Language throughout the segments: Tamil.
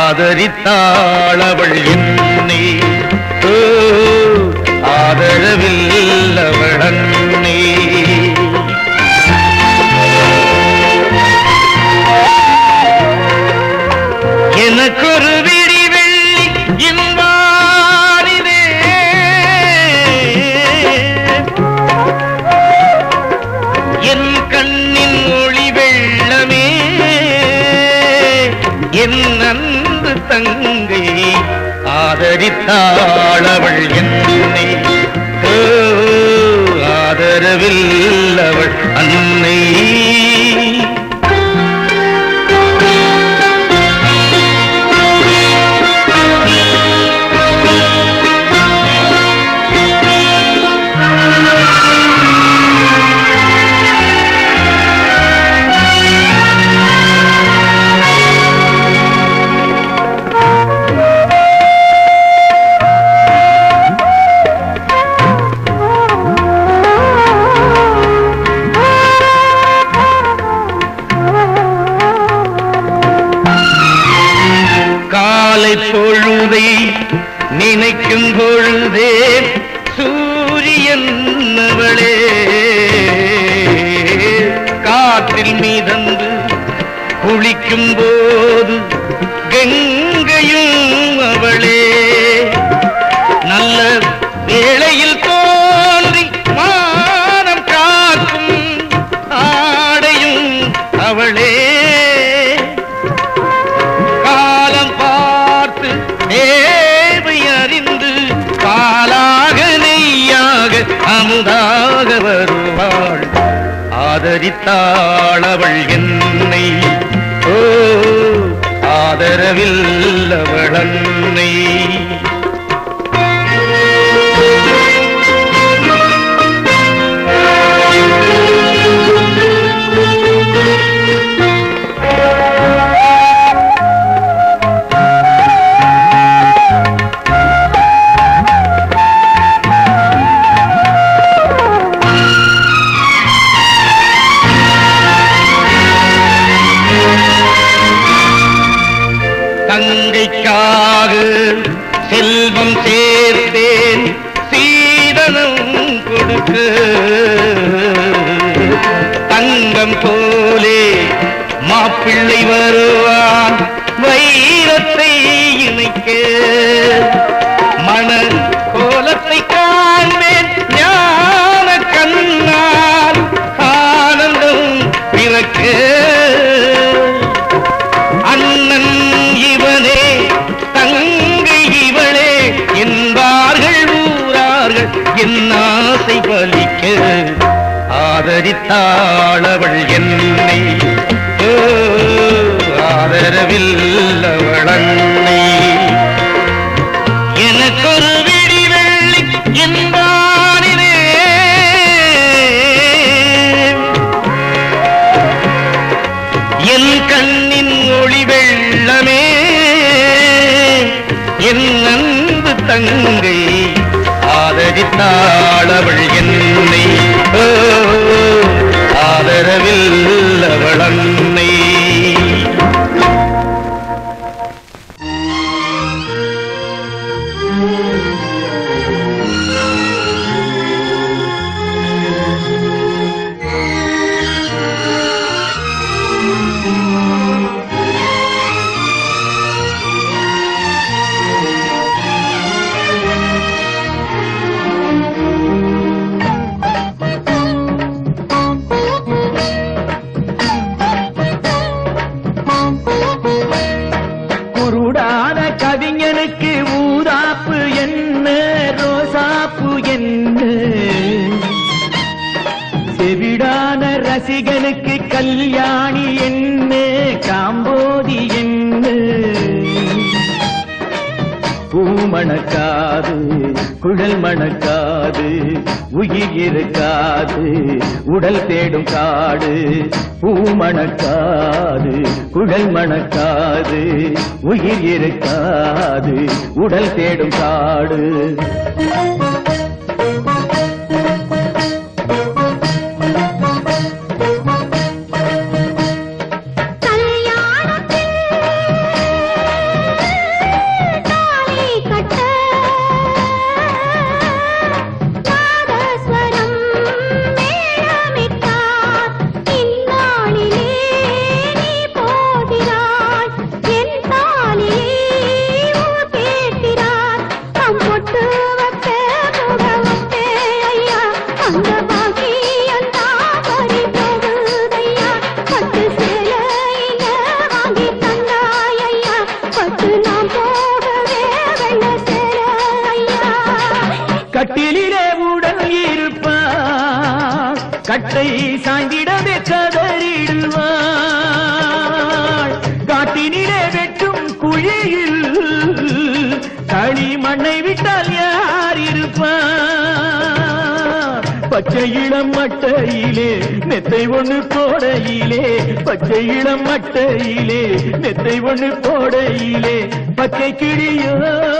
ஆதரித்தாளவள் என்னை ஓ, ஆதரவில் அவள் அன்னை எனக்கொரு விடி வெள்ளி இன்பாரிதே என் கண்ணின் ஒளி வெள்ளமே என் அன்பு தங்கை ஆதரித்தாளவள் என்னை ஓ, ஆதரவில் அவள் அன்னை காலை பொழுதை நினைக்கும் பொழுதே சூரியன் அவளே காற்றில் மீதந்து குளிக்கும் போது கங்கையும் அவளே நல்ல வேளையில் தோன்றி மானம் காக்கும் ஆடையும் அவளே காலம் பார்த்து தேவை அறிந்து பாலாக நெய்யாக அமுதாக வருவாள் ஆதரித்தாள் அவள் என்னை ஓ ஆதரவில் அவள் அன்னை தங்கைக்காக செல்வம் சேர்த்தேன் சீதனம் கொடுக்க தங்கம் போலே மாப்பிள்ளை வருவான் வைரத்தை இணைக்க மன கோலத்தை காண்பேன் ஞான கண்ணால் ஆனந்தம் பிறக்க அண்ணன் இவனே தங்கை இவளே என்பார்கள் ஊரார்கள் என் ஆசை பலிக்க ஆதரித்தாளவள் என்னை ஓ, ஆதரவில் அவள் அன்னை எனக்கொரு விடி வெள்ளி என்பானிலே என் கண்ணின் ஒளி வெள்ளமே என் அன்பு தங்கை ஆதரித்தாளவள் என்னை ஓ, ஆதரவில் அவள் அன்னை குருடான கவிஞனுக்கு ஊதாப்பு என்ன ரோசாப்பு என்ன செவிடான ரசிகனுக்கு கல்யாணி என்ன காம்போதி என்ன பூ மணக்காது குழல் மணக்காது உயிர் இருக்காது உடல் தேடும் காடு பூ மணக்காது குழல் மணக்காது உயிர் இருக்காது உடல் தேடும் காடு கல்யாணத்தில் கட்டிலே உடல் இருப்பாள் கட்டை சாய்ந்திடவே கதறிடுவாள் காட்டினிலே வெட்டும் குழியில் களி மண்ணை விட்டால் யார் இருப்பார் பச்சை இளம் மட்டையிலே மெத்தை ஒண்ணு போடையிலே பச்சை இளம் மட்டையிலே மெத்தை ஒண்ணு போடையிலே பச்சை கிளியோ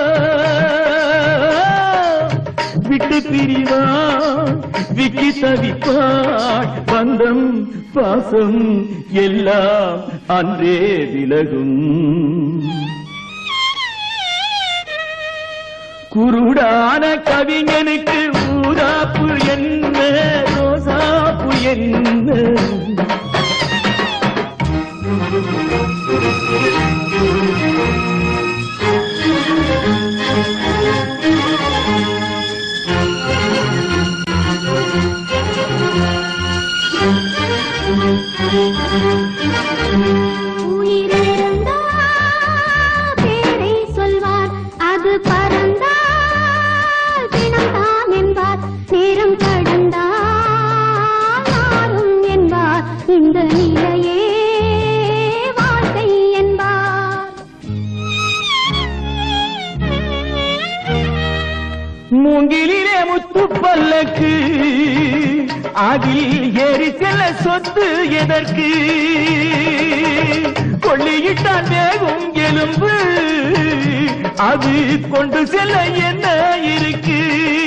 விட்டு பிரிவான் விக்கி தவிப்பான் பந்தம் பாசம் எல்லாம் அன்றே விலகும் குருடான கவிஞனுக்கு ஊதாப்பு என்ன ரோசாப்பு என்ன உயிரிழந்தா பேரை சொல்வார் அது பறந்தால் தினம்தான் என்பார் நேரம் கடந்தால் நாளும் என்பார் இந்த நிலையே வாழ்க்கை என்பார் மூங்கிலே முத்து பல்லக்கு அதில் ஏறி செல்ல சொத்து எதற்கு கொள்ளியிட்டான் வேகும் எலும்பு அது கொண்டு செல்ல என்ன இருக்கு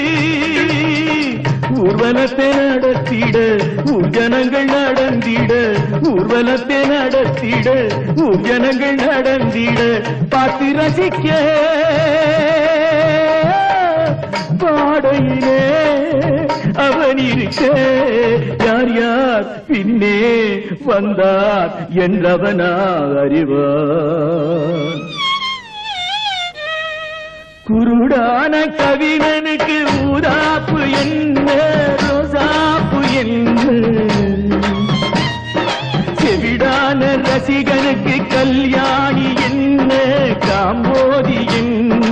ஊர்வலத்தை நடத்திட ஊர்ஜனங்கள் நடந்திட ஊர்வலத்தை நடத்திட ஊர்ஜனங்கள் நடந்திட பார்த்து ரசிக்க பாடையிலே அவன் இருக்க யார் யார் பின்னே வந்தார் என்றவனா அறிவார் குருடான கவிஞனுக்கு ஊதாப்பு என்ன ரோசாப்பு என்ன செவிடான ரசிகனுக்கு கல்யாணி என்ன காம்போதி என்ன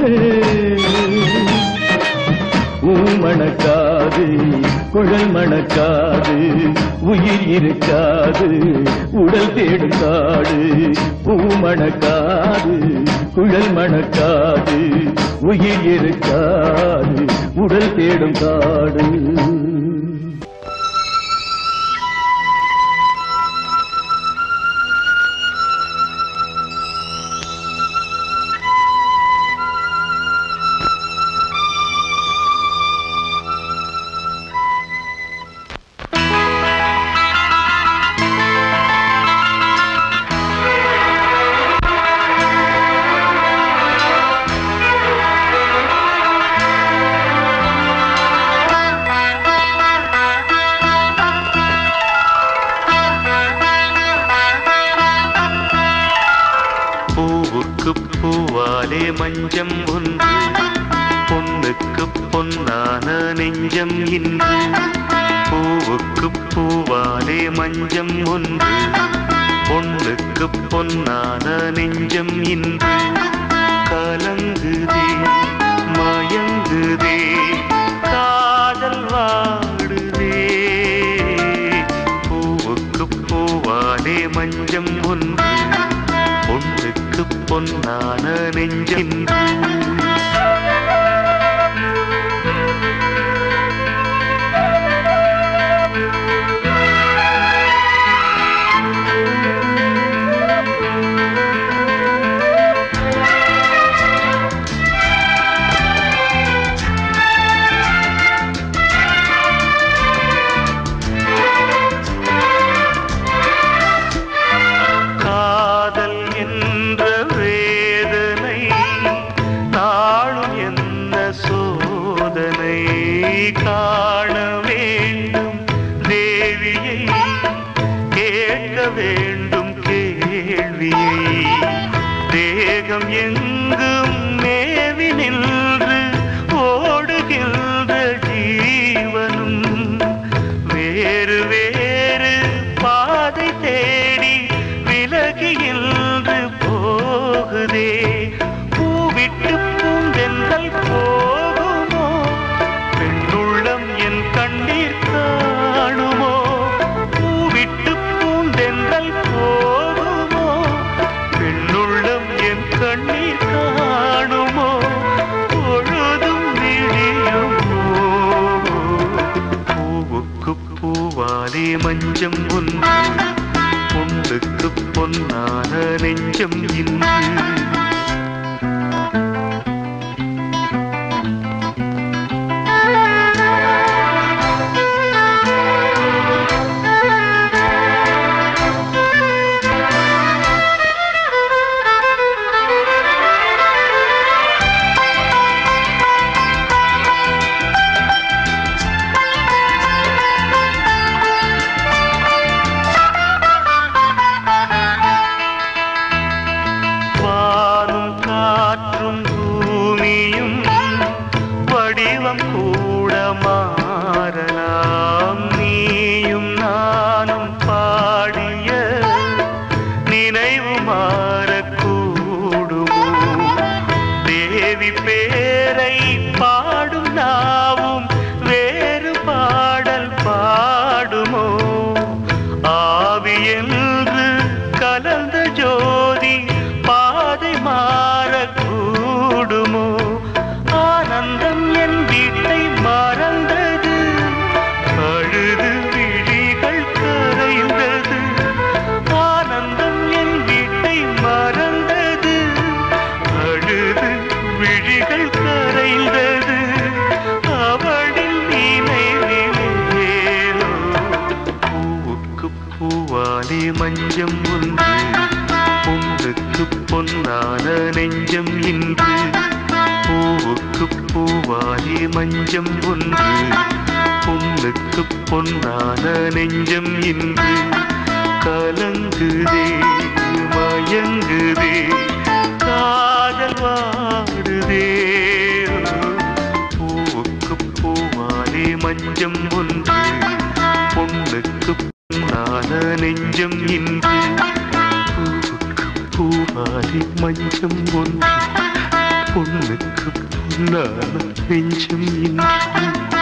ஊமணக்காது குழல் மணக்காது உயிர் இருக்காது உடல் தேடும் காடு பூமணக்காது குழல் மணக்காது உயிர் இருக்காது உடல் தேடும் காடு பூவுக்கு பூவாலே மஞ்சம் ஒன்று பொண்ணுக்கு பொன்னான நெஞ்சம் இன்று பூவுக்கு பூவாலே மஞ்சம் ஒன்று பொண்ணுக்கு பொன்னான நெஞ்சம் இன்று கலங்குதே மயங்குதே காதல் வாடுதே பூவுக்கு பூவாலே மஞ்சம் ஒன்று பொண்ணுக்கு பொன்னான நெஞ்சென்று காதல் என்ற வேதனை பூவாலே மஞ்சம் ஒன்று பொண்ணுக்கு பொன்னான நெஞ்சம் இன்று வானும் காற்றும் பூமியும் வடிவம் கூட மாறலாம் நீயும் நானும் பாடிய நினைவு மாறக்கூடுமோ தேவி பேரை பாடும் நாவும் வேறு பாடல் பாடுமோ ஆவி என்று கலந்த ஜோதி பாதை மாறக்கூடுமோ ஆனந்தம் என் வீட்டை மறந்தது அழுது விழிகள் கரைந்தது ஆனந்தம் என் வீட்டை மறந்தது அழுது விழிகள் கரைந்தது அவளின் நினைவிலேனோ பூவுக்கு பூவாலே மஞ்சம் ஒன்று பொண்ணுக்கு பொன்னான நெஞ்சம் இன்று பூவுக்கு பூவாலே மஞ்சம் ஒன்று பொண்ணுக்கு பொன்னான நெஞ்சம் இன்று கலங்குதே மயங்குதே காதல் வாடுதே பூவுக்கு பூவாலே மஞ்சம் ஒன்று பொண்ணுக்கு பொன்னான நெஞ்சம் இன்று பூவுக்கு பூவாலே மஞ்சம் ஒன்று பொண்ணுக்கு பொன்னான நெஞ்சம் இன்று